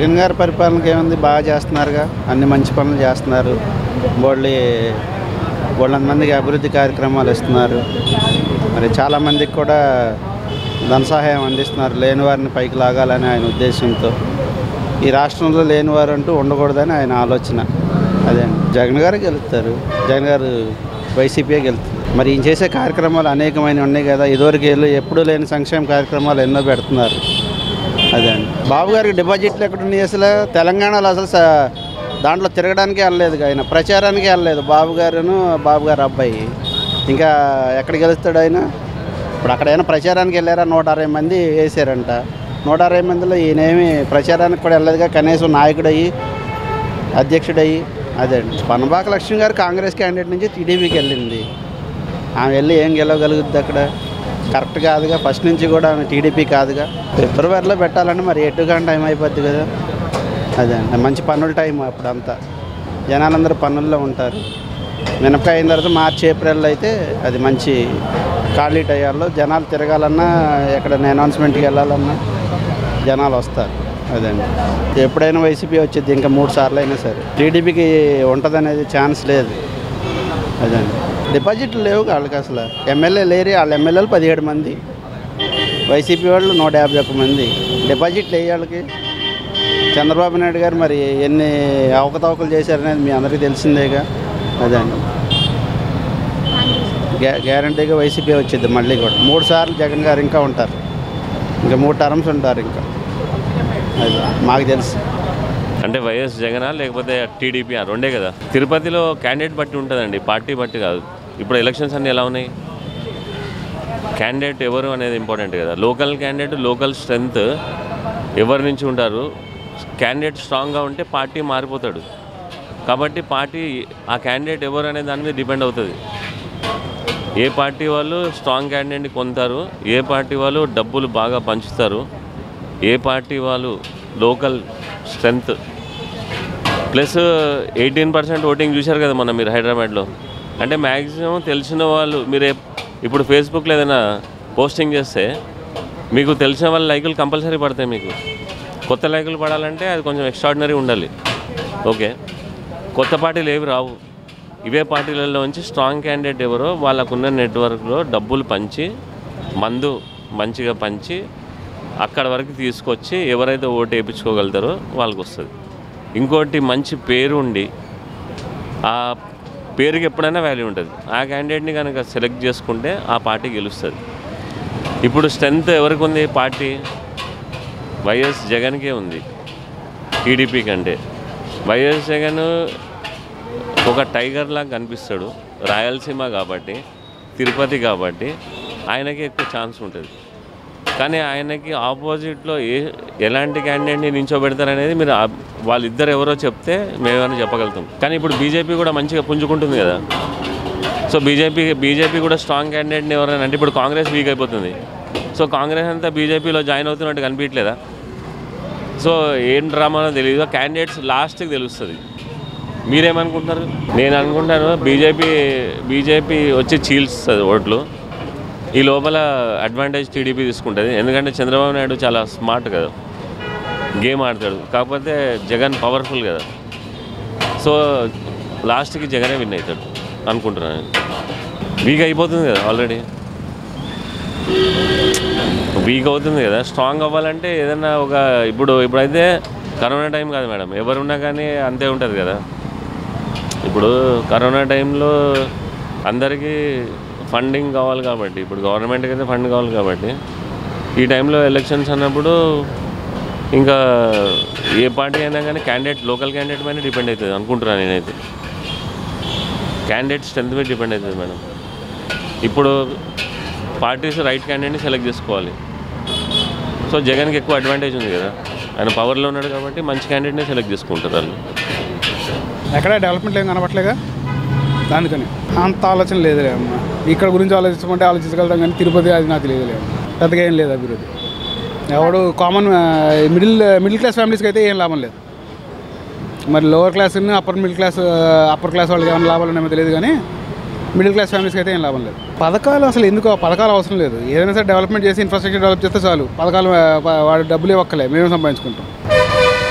జగన్ గారి పరిపాలనకి ఏముంది బాగా చేస్తున్నారుగా అన్ని మంచి పనులు చేస్తున్నారు బోళ్ళి బోళ్ళంత మందికి అభివృద్ధి కార్యక్రమాలు ఇస్తున్నారు మరి చాలామందికి కూడా ధన సహాయం అందిస్తున్నారు లేని వారిని పైకి లాగాలని ఆయన ఉద్దేశంతో ఈ రాష్ట్రంలో లేని వారు అంటూ ఉండకూడదని ఆయన ఆలోచన అదే అండి. జగన్ గారు గెలుస్తారు జగన్ గారు వైసీపీ గెలుస్తారు మరి ఈయన చేసే కార్యక్రమాలు అనేకమైన ఉన్నాయి కదా ఇదివరకు వెళ్ళి ఎప్పుడూ లేని సంక్షేమ కార్యక్రమాలు ఎన్నో పెడుతున్నారు అదే అండి బాబు గారికి డిపాజిట్లు ఎక్కడ ఉన్నాయి అసలు తెలంగాణలో అసలు స- దాంట్లో తిరగడానికి వెళ్ళలేదు ఆయన ప్రచారానికి వెళ్ళలేదు బాబు గారును బాబు గారు అబ్బాయి ఇంకా ఎక్కడ గెలుస్తాడు ఆయన ఇప్పుడు అక్కడైనా ప్రచారానికి వెళ్ళారా నూట అరవై మంది వేసారంట నూట అరవై మందిలో ఈయనేమి ప్రచారానికి కూడా వెళ్ళలేదుగా కనీసం నాయకుడయ్యి అధ్యక్షుడయ్యి అదే అండి పనబాక లక్ష్మి గారు కాంగ్రెస్ క్యాండిడేట్ నుంచి టీడీపీకి వెళ్ళింది ఆమె వెళ్ళి ఏం గెలవగలుగుద్ది అక్కడ కరెక్ట్ కాదుగా ఫస్ట్ నుంచి కూడా ఆమె టీడీపీ కాదుగా ఫిబ్రవరిలో పెట్టాలంటే మరి ఎటు కానీ టైం అయిపోద్ది కదా అదే అండి మంచి పన్నుల టైం అప్పుడంతా జనాలందరూ పన్నుల్లో ఉంటారు మినపకాయ అయిన తర్వాత మార్చి ఏప్రిల్ అయితే అది మంచి ఖాళీ టయాల్లో జనాలు తిరగాలన్నా ఎక్కడ అనౌన్స్మెంట్కి వెళ్ళాలన్నా జనాలు వస్తారు అదండి ఎప్పుడైనా వైసీపీ వచ్చింది ఇంకా మూడు సార్లు అయినా సరే టీడీపీకి ఉంటుందనేది ఛాన్స్ లేదు అదండి డిపాజిట్లు లేవు వాళ్ళకి అసలు ఎమ్మెల్యే లేరు వాళ్ళ ఎమ్మెల్యేలు పదిహేడు మంది వైసీపీ వాళ్ళు నూట యాభై ఒక్క మంది డిపాజిట్లు వేయ వాళ్ళకి చంద్రబాబు నాయుడు గారు మరి ఎన్ని అవకతవకలు చేశారనేది మీ అందరికీ తెలిసిందేగా అదండి గ్యా గ్యారంటీగా వైసీపీ వచ్చింది మళ్ళీ కూడా మూడు సార్లు జగన్ గారు ఇంకా ఉంటారు ఇంకా మూడు టర్మ్స్ ఉంటారు ఇంకా అది మాకు తెలుసు అంటే వైఎస్ జగనా లేకపోతే టీడీపీ రెండే కదా తిరుపతిలో క్యాండిడేట్ బట్టి ఉంటుందండి పార్టీ బట్టి కాదు ఇప్పుడు ఎలక్షన్స్ అన్నీ ఎలా ఉన్నాయి క్యాండిడేట్ ఎవరు అనేది ఇంపార్టెంట్ కదా లోకల్ క్యాండిడేట్ లోకల్ స్ట్రెంగ్త్ ఎవరి నుంచి ఉంటారు క్యాండిడేట్ స్ట్రాంగ్గా ఉంటే పార్టీ మారిపోతాడు కాబట్టి పార్టీ ఆ క్యాండిడేట్ ఎవరు అనే దాని మీద డిపెండ్ అవుతుంది ఏ పార్టీ వాళ్ళు స్ట్రాంగ్ క్యాండిడేట్ని కొంటారు ఏ పార్టీ వాళ్ళు డబ్బులు బాగా పంచుతారు ఏ పార్టీ వాళ్ళు local strength plus eighteen percent voting చూశారు కదా మొన్న మీరు హైదరాబాద్లో అంటే మ్యాక్సిమం తెలిసిన వాళ్ళు మీరు ఎప్- ఇప్పుడు ఫేస్బుక్లో ఏదైనా పోస్టింగ్ చేస్తే మీకు తెలిసిన వాళ్ళ లైకులు కంపల్సరీ పడతాయి మీకు కొత్త లైకులు పడాలంటే అది కొంచెం ఎక్స్ట్రాడినరీ ఉండాలి ఓకే కొత్త పార్టీలు ఏవి రావు ఇవే పార్టీలలో నుంచి స్ట్రాంగ్ క్యాండిడేట్ ఎవరో వాళ్ళకున్న నెట్వర్క్లో డబ్బులు పంచి మందు మంచిగా పంచి అక్కడ వరకు తీసుకొచ్చి ఎవరైతే ఓటు వేయించుకోగలుగుతారో వాళ్ళకి వస్తుంది ఇంకోటి మంచి పేరు ఉండి ఆ పేరుకి ఎప్పుడైనా వాల్యూ ఉంటుంది ఆ క్యాండిడేట్ని కనుక సెలెక్ట్ చేసుకుంటే ఆ పార్టీ గెలుస్తుంది ఇప్పుడు స్ట్రెంత్ ఎవరికి ఉంది పార్టీ వైఎస్ జగన్కే ఉంది టీడీపీ కంటే వైఎస్ జగన్ ఒక టైగర్ లాగా కనిపిస్తాడు రాయలసీమ కాబట్టి తిరుపతి కాబట్టి ఆయనకి ఎక్కువ ఛాన్స్ ఉంటుంది కానీ ఆయనకి ఆపోజిట్లో ఏ ఎలాంటి క్యాండిడేట్ని నించోబెడతారనేది మీరు ఆ- వాళ్ళిద్దరు ఎవరో చెప్తే మేమేమైనా చెప్పగలుగుతాం కానీ ఇప్పుడు బీజేపీ కూడా మంచిగా పుంజుకుంటుంది కదా సో బీజేపీ బీజేపీ కూడా స్ట్రాంగ్ క్యాండిడేట్ని ఎవరైనా అంటే ఇప్పుడు కాంగ్రెస్ వీక్ అయిపోతుంది సో కాంగ్రెస్ అంతా బీజేపీలో జాయిన్ అవుతున్నట్టు కనిపించట్లేదా సో ఏం డ్రామానో తెలియదు క్యాండిడేట్స్ లాస్ట్కి తెలుస్తుంది మీరేమనుకుంటున్నారు నేను అనుకుంటాను బీజేపీ బీజేపీ వచ్చి చీల్స్తుంది ఓట్లు ఈ లోపల అడ్వాంటేజ్ టీడీపీ తీసుకుంటుంది ఎందుకంటే చంద్రబాబు నాయుడు చాలా స్మార్ట్ కదా గేమ్ ఆడతాడు కాకపోతే జగన్ పవర్ఫుల్ కదా సో లాస్ట్కి జగనే విన్ అవుతాడు అనుకుంటున్నాను వీక్ అయిపోతుంది కదా ఆల్రెడీ వీక్ అవుతుంది కదా స్ట్రాంగ్ అవ్వాలంటే ఏదైనా ఒక ఇప్పుడు ఇప్పుడైతే కరోనా టైం కాదు మేడం ఎవరున్నా కానీ అంతే ఉంటుంది కదా ఇప్పుడు కరోనా టైంలో అందరికీ ఫండింగ్ కావాలి కాబట్టి ఇప్పుడు గవర్నమెంట్కి అయితే ఫండ్ కావాలి కాబట్టి ఈ టైంలో ఎలక్షన్స్ అన్నప్పుడు ఇంకా ఏ పార్టీ అయినా కానీ క్యాండిడేట్ లోకల్ క్యాండిడేట్ పైన డిపెండ్ అవుతుంది అనుకుంటున్నాను నేనైతే క్యాండిడేట్ స్ట్రెంత్ మీద డిపెండ్ అవుతుంది మేడం ఇప్పుడు పార్టీస్ రైట్ క్యాండిడేట్ని సెలెక్ట్ చేసుకోవాలి సో జగన్కి ఎక్కువ అడ్వాంటేజ్ ఉంది కదా ఆయన పవర్లో ఉన్నాడు కాబట్టి మంచి క్యాండిడేట్ని సెలెక్ట్ చేసుకుంటారు వాళ్ళు ఎక్కడ డెవలప్మెంట్ ఏం కనబట్లేగా అందుకని అంత ఆలోచన లేదులే అమ్మ ఇక్కడ గురించి ఆలోచించుకుంటే ఆలోచించగలుగుతాం కానీ తిరుపతి అది నాకు తెలియదులే అమ్మ. పెద్దగా ఏం లేదు అభివృద్ధి ఎవడు కామన్ మిడిల్ మిడిల్ క్లాస్ ఫ్యామిలీస్కి అయితే ఏం లాభం లేదు మరి lower class upper middle class upper class వాళ్ళకి ఏమైనా లాభాలు ఉన్నాయో తెలియదు కానీ మిడిల్ క్లాస్ ఫ్యామిలీస్కి అయితే ఏం లాభం లేదు పథకాలు అసలు ఎందుకు ఆ పథకాలు అవసరం లేదు ఏదైనా సరే డెవలప్మెంట్ చేసి ఇన్ఫ్రాస్ట్రక్చర్ డెవలప్ చేస్తే చాలు పథకాలు ఆ, ప- వాడు డబ్బులు ఇవ్వక్కలే మేమే సంపాదించుకుంటాం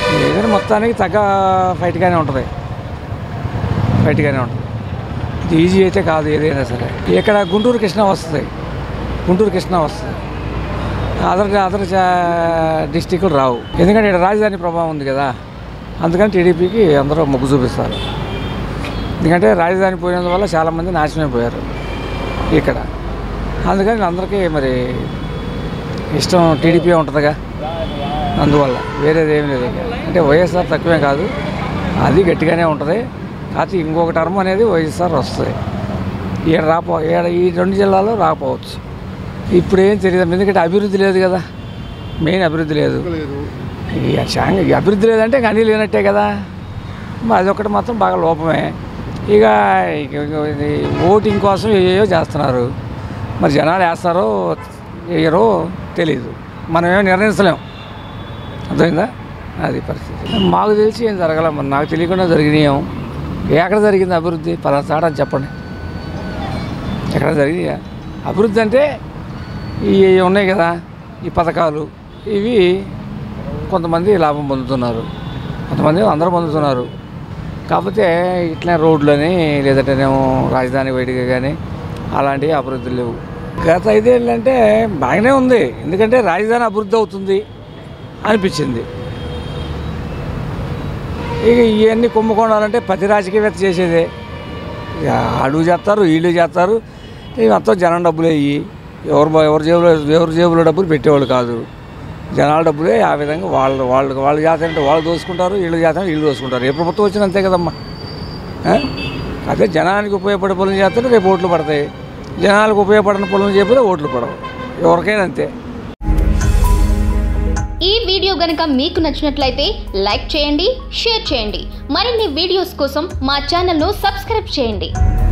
ఏదైనా మొత్తానికి తగ్గ ఫైట్గానే ఉంటుంది ఫైట్గానే ఉంటుంది ఇది ఈజీ అయితే కాదు ఏదైనా సరే ఇక్కడ గుంటూరు కృష్ణ వస్తుంది గుంటూరు కృష్ణ వస్తుంది అదర్ అదర్ డిస్టిక్లు రావు ఎందుకంటే ఇక్కడ రాజధాని ప్రభావం ఉంది కదా అందుకని టీడీపీకి అందరూ మొగ్గు చూపిస్తారు ఎందుకంటే రాజధాని పోయినందువల్ల చాలామంది నాశనమైపోయారు ఇక్కడ అందుకని అందరికీ మరి ఇష్టం టీడీపీ ఉంటుందిగా అందువల్ల వేరేది ఏం లేదు ఇక. అంటే వైఎస్ఆర్ తక్కువే కాదు అది గట్టిగానే ఉంటుంది కాకపోతే ఇంకొక టర్మ్ అనేది వైఎస్ఆర్ వస్తుంది ఈడ రాపో ఈడ ఈ రెండు జిల్లాలో రాకపోవచ్చు ఇప్పుడు ఏం తెలియదు ఎందుకంటే అభివృద్ధి లేదు కదా మెయిన్ అభివృద్ధి లేదు ఈ శాంగ- ఈ అభివృద్ధి లేదంటే ఇంకా అన్నీ లేనట్టే కదా మరి అదొకటి మాత్రం బాగా లోపమే ఇక ఇక ఇక ఇది ఓటింగ్ కోసం ఏయో చేస్తున్నారు మరి జనాలు వేస్తారో వేయరో తెలీదు మనమేమో నిర్ణయించలేం అర్థమైందా అది పరిస్థితి మాకు తెలిసి ఏం జరగల మరి నాకు తెలియకుండా జరిగినాయేమో ఎక్కడ జరిగింది అభివృద్ధి పలానా చాట అని చెప్పండి ఎక్కడ జరిగినాయా అభివృద్ధి అంటే ఈ ఉన్నాయి కదా ఈ పథకాలు ఇవి కొంతమంది లాభం పొందుతున్నారు కొంతమంది అందరూ పొందుతున్నారు కాకపోతే ఇట్లా రోడ్లని లేదంటేనేమో రాజధాని బయటగా కానీ అలాంటివి అభివృద్ధి లేవు గత ఐదేళ్ళు అంటే బాగానే ఉంది ఎందుకంటే రాజధాని అభివృద్ధి అవుతుంది అనిపించింది ఇక ఇవన్నీ కుంభకోణాలంటే ప్రతి రాజకీయవేత్త చేసేదే ఇక అడుగు చేస్తారు వీళ్ళు చేస్తారు ఇవంతా జనం డబ్బులే ఇవి ఎవరు బా- ఎవరి జేబులో ఎవరి జేబులో డబ్బులు పెట్టేవాళ్ళు కాదు జనాల డబ్బులే ఆ విధంగా వాళ్ళు వాళ్ళు వాళ్ళు చేస్తారంటే వాళ్ళు దోసుకుంటారు వీళ్ళు చేస్తారంటే వీళ్ళు దోసుకుంటారు ఏ ప్రభుత్వం వచ్చినా అంతే కదమ్మా ఆ? అదే జనానికి ఉపయోగపడే పనులు చేస్తే రేపు ఓట్లు పడతాయి జనాలకు ఉపయోగపడిన పనులు చెప్పితే ఓట్లు పడవు ఎవరికైనా అంతే ఈ వీడియో గనక మీకు నచ్చినట్లయితే లైక్ చేయండి షేర్ చేయండి మరిన్ని వీడియోస్ కోసం మా ఛానల్ను సబ్స్క్రైబ్ చేయండి